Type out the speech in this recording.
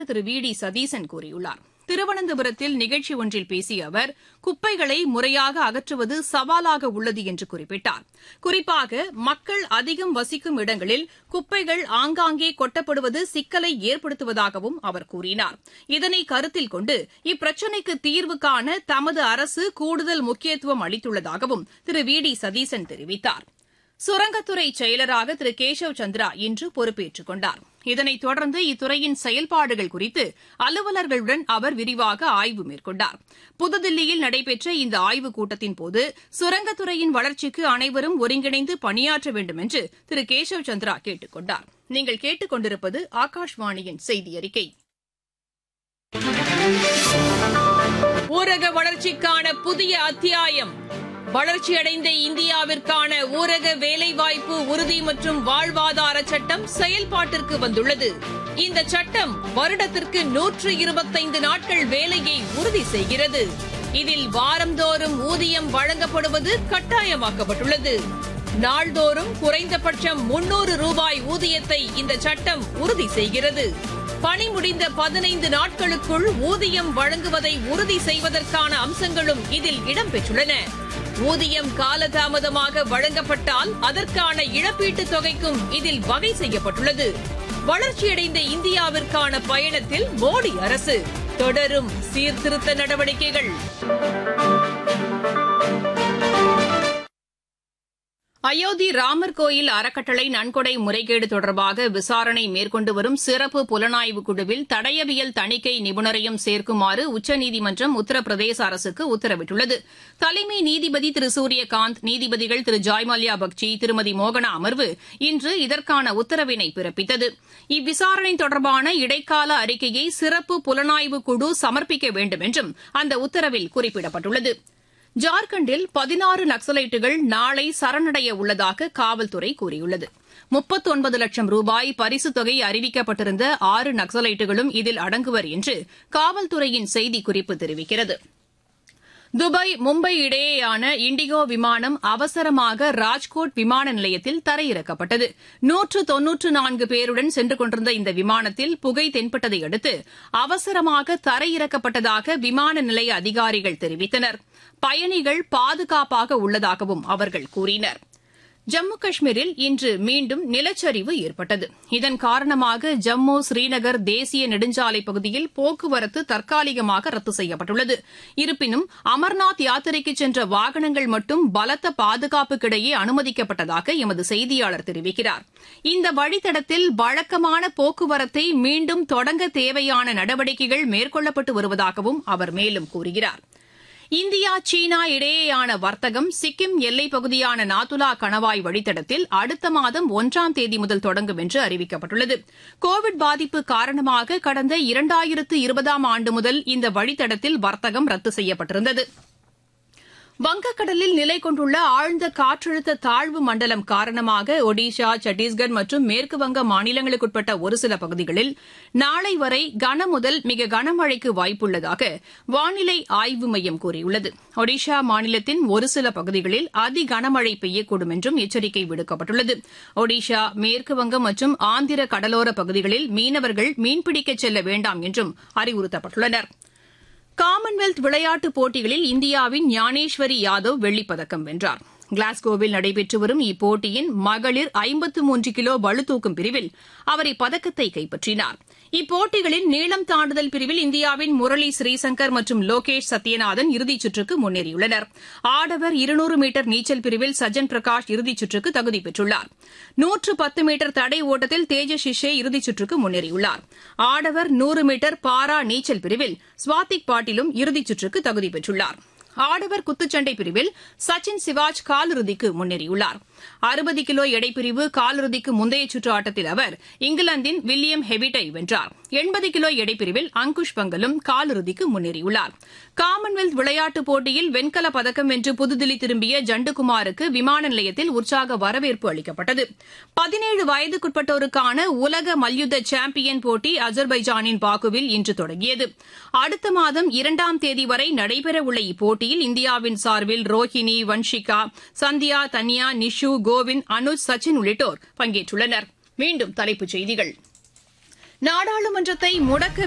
Thiru we D Satheesan கூறியுள்ளார் திருவனந்தபுரத்தில் நிகழ்ச்சி ஒன்றில் பேசிய அவர் குப்பைகளை முறையாக அகற்றுவது சவாலாக உள்ளது என்று குறிப்பிட்டார் குறிப்பாக மக்கள் அதிகம் வசிக்கும் இடங்களில் குப்பைகள் ஆங்காங்கே கொட்டப்படுவது சிக்கலை ஏற்படுத்துவதாகவும் அவர் கூறினார் இதனை கருத்தில் கொண்டு இப்பிரச்சினைக்கு தீர்வு காண தமது அரசு கூடுதல் முக்கியத்துவம் அளித்துள்ளதாகவும் திரு வி டி சதீசன் தெரிவித்தார் சுரங்கத்துறை செயலராக திரு கேசவ் சந்திரா இன்று பொறுப்பேற்றுக் கொண்டார் இதனைத் தொடர்ந்து இத்துறையின் செயல்பாடுகள் குறித்து அலுவலர்களுடன் அவர் விரிவாக ஆய்வு மேற்கொண்டார் புதுதில்லியில் நடைபெற்ற இந்த ஆய்வுக் கூட்டத்தின்போது சுரங்கத்துறையின் வளர்ச்சிக்கு அனைவரும் ஒருங்கிணைந்து பணியாற்ற வேண்டும் என்று திரு கேசவ் சந்திரா கேட்டுக் கொண்டார் நீங்கள் கேட்டுக் கொண்டிருப்பது ஆகாஷ்வாணியின் செய்தி அறிக்கை ஊரக வளர்ச்சிக்கான புதிய அத்தியாயம் வளர்ச்சியடைந்த இந்தியாவிற்கான ஊரக வேலைவாய்ப்பு உறுதி மற்றும் வாழ்வாதார சட்டம் செயல்பாட்டிற்கு வந்துள்ளது இந்த சட்டம் வருடத்திற்கு நூற்று இருபத்தைந்து நாட்கள் வேலையை உறுதி செய்கிறது இதில் வாரந்தோறும் ஊதியம் வழங்கப்படுவது கட்டாயமாக்கப்பட்டுள்ளது நாள்தோறும் குறைந்தபட்சம் முன்னூறு ரூபாய் ஊதியத்தை இந்த சட்டம் உறுதி செய்கிறது பணி முடிந்த பதினைந்து நாட்களுக்குள் ஊதியம் வழங்குவதை உறுதி செய்வதற்கான அம்சங்களும் இதில் இடம்பெற்றுள்ளன ஊதியம் காலதாமதமாக வழங்கப்பட்டால் அதற்கான இழப்பீட்டுத் தொகைக்கும் இதில் வகை செய்யப்பட்டுள்ளது வளர்ச்சியடைந்த இந்தியாவிற்கான பயணத்தில் மோடி அரசு தொடரும் சீர்திருத்த நடவடிக்கைகள் அயோத்தி ராமர் கோயில் அறக்கட்டளை நன்கொடை முறைகேடு தொடர்பாக விசாரணை மேற்கொண்டு வரும் சிறப்பு புலனாய்வு குழுவில் தடயவியல் தணிக்கை நிபுணரையும் சேர்க்குமாறு உச்சநீதிமன்றம் உத்தரப்பிரதேச அரசுக்கு உத்தரவிட்டுள்ளது தலைமை நீதிபதி திரு சூரியகாந்த் நீதிபதிகள் திரு ஜாய்மல்யா பக்சி திருமதி மோகனா அமர்வு இன்று இதற்கான உத்தரவினை பிறப்பித்தது இவ்விசாரணை தொடர்பான இடைக்கால அறிக்கையை சிறப்பு புலனாய்வு குழு சமர்ப்பிக்க வேண்டும் என்றும் அந்த உத்தரவில் குறிப்பிடப்பட்டுள்ளது ஜார்க்கண்டில் பதினாறு நக்சலைட்டுகள் நாளை சரணடைய உள்ளதாக காவல்துறை கூறியுள்ளது முப்பத்தொன்பது லட்சம் ரூபாய் பரிசுத் தொகை அறிவிக்கப்பட்டிருந்த ஆறு நக்சலைட்டுகளும் இதில் அடங்குவர் என்று காவல்துறையின் செய்திக்குறிப்பு தெரிவிக்கிறது துபாய் மும்பை இடையேயான இண்டிகோ விமானம் அவசரமாக ராஜ்கோட் விமான நிலையத்தில் தரையிறக்கப்பட்டது நூற்று தொன்னூற்று நான்கு பேருடன் சென்று கொண்டிருந்த இந்த விமானத்தில் புகை தென்பட்டதை அடுத்து அவசரமாக தரையிறக்கப்பட்டதாக விமான நிலைய அதிகாரிகள் தெரிவித்தனர் பயணிகள் பாதுகாப்பாக உள்ளதாகவும் அவர்கள் கூறினர் ஜம்மு காஷ்மீரில் இன்று மீண்டும் நிலச்சரிவு ஏற்பட்டது இதன் காரணமாக ஜம்மு ஸ்ரீநகர் தேசிய நெடுஞ்சாலை பகுதியில் போக்குவரத்து தற்காலிகமாக ரத்து செய்யப்பட்டுள்ளது இருப்பினும் அமர்நாத் யாத்திரைக்கு சென்ற வாகனங்கள் மட்டும் பலத்த பாதுகாப்புக்கிடையே அனுமதிக்கப்பட்டதாக எமது செய்தியாளர் தெரிவிக்கிறார் இந்த வழித்தடத்தில் வழக்கமான போக்குவரத்தை மீண்டும் தொடங்க தேவையான நடவடிக்கைகள் மேற்கொள்ளப்பட்டு வருவதாகவும் அவர் மேலும் கூறுகிறார் இந்தியா சீனா இடையேயான வர்த்தகம் சிக்கிம் எல்லைப் பகுதியான நாத்துலா கணவாய் வழித்தடத்தில் அடுத்த மாதம் ஒன்றாம் தேதி முதல் தொடங்கும் என்று அறிவிக்கப்பட்டுள்ளது கோவிட் பாதிப்பு காரணமாக கடந்த இரண்டாயிரத்து இருபதாம் ஆண்டு முதல் இந்த வழித்தடத்தில் வர்த்தகம் ரத்து செய்யப்பட்டிருந்தது வங்கக்கடலில் நிலை கொண்டுள்ள ஆழ்ந்த காற்றழுத்த தாழ்வு மண்டலம் காரணமாக ஒடிஷா சத்தீஸ்கர் மற்றும் மேற்குவங்க மாநிலங்களுக்குட்பட்ட ஒரு சில பகுதிகளில் நாளை வரை கனமுதல் மிக கனமழைக்கு வாய்ப்புள்ளதாக வானிலை ஆய்வு மையம் கூறியுள்ளது ஒடிஷா மாநிலத்தின் ஒரு சில பகுதிகளில் அதி கனமழை பெய்யக்கூடும் என்றும் எச்சரிக்கை விடுக்கப்பட்டுள்ளது ஒடிஷா மேற்குவங்கம் மற்றும் ஆந்திர கடலோர பகுதிகளில் மீனவர்கள் மீன்பிடிக்கச் செல்ல வேண்டாம் என்றும் அறிவுறுத்தப்பட்டுள்ளனா் காமன்வெல்த் விளையாட்டுப் போட்டிகளில் இந்தியாவின் ஞானேஸ்வரி யாதவ் வெள்ளிப்பதக்கம் வென்றார் கிளாஸ்கோவில் நடைபெற்று வரும் இப்போட்டியின் மகளிர் ஐம்பத்து மூன்று கிலோ பளுதூக்கும் பிரிவில் அவர் இப்பதக்கத்தை கைப்பற்றினார் இப்போட்டிகளின் நீளம் தாண்டுதல் பிரிவில் இந்தியாவின் முரளி ஸ்ரீசங்கர் மற்றும் லோகேஷ் சத்யநாதன் இறுதிச் சுற்றுக்கு முன்னேறியுள்ளனர் ஆடவர் இருநூறு மீட்டர் நீச்சல் பிரிவில் சஜன் பிரகாஷ் இறுதிச் சுற்றுக்கு தகுதி பெற்றுள்ளார் நூற்று பத்து மீட்டர் தடை ஓட்டத்தில் தேஜஸ் ஷிஷே இறுதிச் சுற்றுக்கு முன்னேறியுள்ளார் ஆடவர் நூறு மீட்டர் பாரா நீச்சல் பிரிவில் ஸ்வாதிக் பாட்டிலும் இறுதிச் சுற்றுக்கு தகுதி பெற்றுள்ளார் ஆடவர் குத்துச்சண்டை பிரிவில் சச்சின் சிவாஜ் காலிறுதிக்கு முன்னேறியுள்ளார் அறுபது கிலோ எடைப்பிரிவு காலிறுதிக்கு முந்தைய சுற்று ஆட்டத்தில் அவர் இங்கிலாந்தின் வில்லியம் ஹெவிட்டை வென்றார் எண்பது கிலோ எடைப்பிரிவில் அங்குஷ் பங்கலும் காலிறுதிக்கு முன்னேறியுள்ளார் காமன்வெல்த் விளையாட்டுப் போட்டியில் வெண்கலப் பதக்கம் வென்று புதுதில்லி திரும்பிய ஜண்டுகுமாருக்கு விமான நிலையத்தில் உற்சாக வரவேற்பு அளிக்கப்பட்டது பதினேழு வயதுக்குட்பட்டோருக்கான உலக மல்யுத்த சாம்பியன் போட்டி அஜர்பைஜானின் பாக்குவில் இன்று தொடங்கியது அடுத்த மாதம் இரண்டாம் தேதி வரை நடைபெறவுள்ள இப்போட்டியில் இந்தியாவின் சார்பில் ரோஹினி வன்ஷிகா சந்தியா தன்யா நிஷு கோவிந்த் அனுஜ் சச்சின் உள்ளிட்டோர் பங்கேற்றுள்ளனர் மீண்டும் தலைப்புச் செய்திகள் நாடாளுமன்றத்தை முடக்க